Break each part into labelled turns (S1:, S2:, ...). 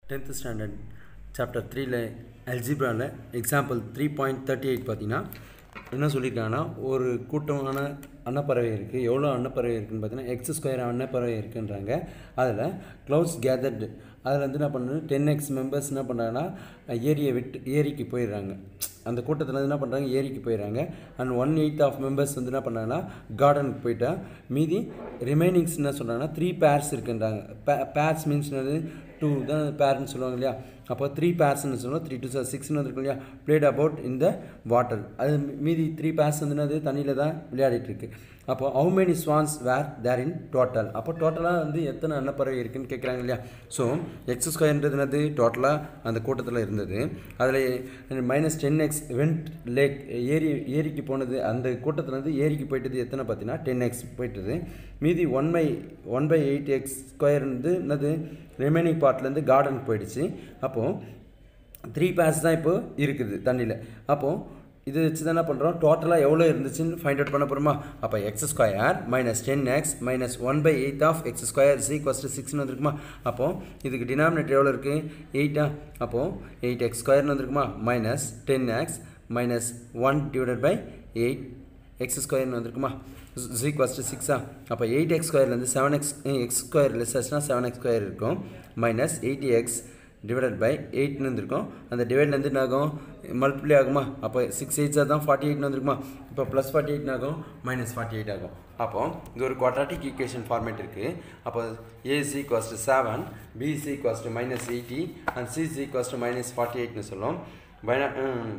S1: tenth standard chapter த்ரீல அல்ஜிப்ராவில் example three point thirty eight பார்த்தீங்கன்னா என்ன சொல்லியிருக்காங்கன்னா ஒரு கூட்டமான அன்னப்பறவை இருக்குது எவ்வளோ அன்னப்பறவை இருக்குன்னு பார்த்தீங்கன்னா எக்ஸ் ஸ்கொயர் அன்னப்பறவை இருக்குன்றாங்க அதில் க்ளவுட்ஸ் கேதர்டு அதில் வந்து என்ன பண்ணுறது டென் எக்ஸ் மெம்பர்ஸ் என்ன பண்ணுறாங்கன்னா ஏரியை விட்டு ஏரிக்கு போயிடுறாங்க அந்த கூட்டத்தில் வந்து என்ன பண்ணுறாங்க ஏரிக்கு போயிடுறாங்க and one eighth of members வந்து என்ன பண்ணுறாங்கன்னா கார்டனுக்கு போயிட்டா மீதி ரிமைனிங்ஸ் என்ன சொல்கிறாங்கன்னா த்ரீ பேர்ஸ் இருக்குன்றாங்க பே பேர்ஸ் மீன்ஸ் என்னது டூ தான் பேர்னு சொல்லுவாங்க இல்லையா அப்போ த்ரீ பேர்ஸ்னு சொல்லுவோம் த்ரீ டூ சார் சிக்ஸ்னு வந்துருக்கும் இல்லையா பிளேட் அபவுட் இந்த வாட்டர் அது மீதி த்ரீ பேர்ஸ் வந்து என்னது தண்ணியில் தான் விளையாடிட்டு இருக்கு அப்போ how many swans were there in total அப்போ டோட்டலாக வந்து எத்தனை அன்னப்பறவை இருக்குன்னு கேட்குறாங்க இல்லையா ஸோ எக்ஸ் ஸ்கொயர்ன்றது என்னது டோட்டலாக அந்த கூட்டத்தில் இருந்தது அதில் minus ten x went lake ஏரி ஏரிக்கு போனது அந்த கூட்டத்துலேருந்து ஏரிக்கு போயிட்டது எத்தனை பார்த்தீங்கன்னா டென் எக்ஸ் போயிட்டது மீதி one by one by eight x square வந்து என்னது ரிமைனிங் பார்ட்லேருந்து கார்டனுக்கு போயிடுச்சு அப்போது த்ரீ பேர்ஸ் தான் இப்போ இருக்குது தண்ணியில் அப்போது இது வச்சு தான் என்ன பண்ணுறோம் டோட்டலாக எவ்வளோ இருந்துச்சுன்னு ஃபைண்ட் அவுட் பண்ண போகிறோமா அப்போ x square minus ten x minus one by eight of x square C cost சிக்ஸ்னு வந்துருக்குமா அப்போது இதுக்கு டினாமினேட்டர் எவ்வளோ இருக்குது எயிட்டா அப்போது எயிட் எக்ஸ் ஸ்கொயர்னு வந்துருக்குமா minus ten x minus one divided by eight x ஸ்கொயர்னு வந்துருக்குமா ஜி கொஸ்ட்டு சிக்ஸா அப்போ எயிட் எக்ஸ் ஸ்கொயர்லேருந்து செவன் எக்ஸ் எக்ஸ் ஸ்கொயர் லெஸ்ஸஸ்னால் செவன் எக்ஸ் ஸ்கொயர் இருக்கும் minus eighty x divided by எயிட்னு இருந்திருக்கும் அந்த டிவைட்லேருந்து என்ன ஆகும் மல்டிப்ளை ஆகுமா அப்போ சிக்ஸ் எயிட்ஸாக தான் ஃபார்ட்டி எயிட்னு வந்துருக்குமா இப்போ ப்ளஸ் ஃபார்ட்டி எயிட்னு ஆகும் மைனஸ் ஃபார்ட்டி எயிட் ஆகும் அப்போ இது ஒரு குவாட்ராட்டிக் ஈக்குவேஷன் ஃபார்மேட் இருக்குது அப்போ A C cost seven B C cost minus eighty and C C cost minus forty எயிட்னு சொல்லும் பைனா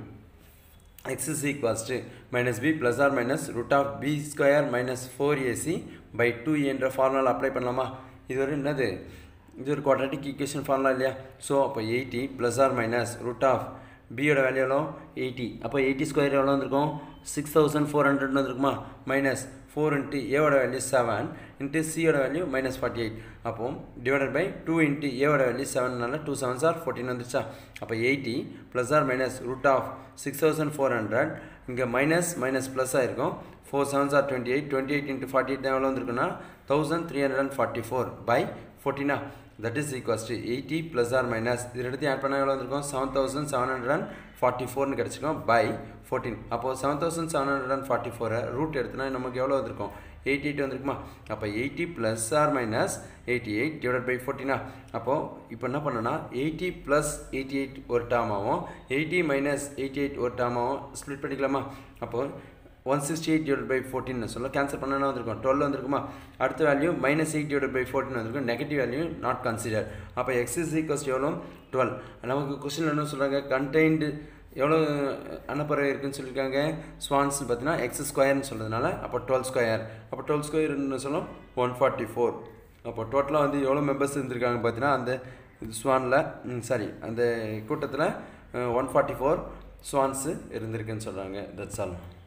S1: x is equals to minus b plus or minus root of b square minus 4ac by 2 என்ற formula apply பண்ணலாமா இது ஒரு என்னது இது ஒரு குவாட்ராட்டிக் ஈக்குவேஷன் ஃபார்முலா இல்லையா ஸோ அப்போ eighty plus or minus root of பியோட வேல்யூ எவ்வளோ எயிட்டி அப்போ எயிட்டி ஸ்கொயர் எவ்வளோ வந்திருக்கும் சிக்ஸ் தௌசண்ட் ஃபோர் ஹண்ட்ரட்னு வந்திருக்குமா மைனஸ் ஃபோர் இன்ட்டு ஏவோட வேல்யூ செவன் இன்ட்டு சியோட வேல்யூ மைனஸ் ஃபார்ட்டி எயிட் அப்போ டிவைடட் பை டூ இன்ட்டு ஏவோட வேல்யூ செவன்னால டூ செவன் சார் ஃபோர்டீன் வந்துருச்சா அப்போ eighty plus or minus root of six thousand four hundred இங்கே மைனஸ் மைனஸ் ப்ளஸ் ஆகிருக்கும் ஃபோர் செவன் சார் twenty eight twenty eight into forty eight தான் எவ்வளோ வந்துருக்குன்னா thousand three hundred and forty four by ஃபோர்டீனா that is equals to eighty plus or minus இது எடுத்து add பண்ணால் எவ்வளோ வந்திருக்கும் seven thousand seven hundred and forty ஃபோர்னு கிடச்சிக்கும் பை ஃபோர்டீன் அப்போது seven thousand seven hundred and forty ஃபோரை ரூட் எடுத்துனா நமக்கு எவ்வளோ வந்திருக்கும் எயிட்டி எயிட் வந்திருக்குமா அப்போ eighty plus or minus eighty eight divide by ஃபோர்டீனா அப்போது இப்போ என்ன பண்ணோன்னா எயிட்டி ப்ளஸ் எயிட்டி எயிட் ஒரு டேர்மாகவும் எயிட்டி மைனஸ் எயிட்டி எயிட் ஒரு டேர்மாகவும் ஸ்ப்ளிட் பண்ணிக்கலாமா அப்போது one sixty eight divide by fourteen சொல்ல கேன்சல் பண்ணனா வந்திருக்கும் டுவெல் வந்திருக்குமா அடுத்த value minus eight divide by fourteen வந்திருக்கும் நெகட்டிவ் வேல்யூ நாட் கன்சிடர் அப்போ எக்ஸ் இஸ் ஈக்வஸ் எவ்வளோ டுவெல் நமக்கு கொஸ்டின் என்ன சொல்கிறாங்க கண்டெய்ன்டு எவ்வளோ அன்னப்பறவை இருக்குன்னு சொல்லியிருக்காங்க ஸ்வான்ஸ்னு பார்த்தீங்கன்னா எக்ஸ் ஸ்கொயர்னு சொல்கிறதுனால அப்போ டுவெல் ஸ்கொயர் அப்போ டுவெல் ஸ்கொயர்னு சொல்லும் ஒன் ஃபார்ட்டி ஃபோர் அப்போ டோட்டலாக வந்து எவ்வளோ மெம்பர்ஸ் இருந்திருக்காங்க பார்த்தீங்கன்னா அந்த ஸ்வானில் சாரி அந்த கூட்டத்தில் ஒன் ஃபார்ட்டி ஃபோர் ஸ்வான்ஸு இருந்திருக்குன்னு சொல்கிறாங்க தட்ஸ் ஆல்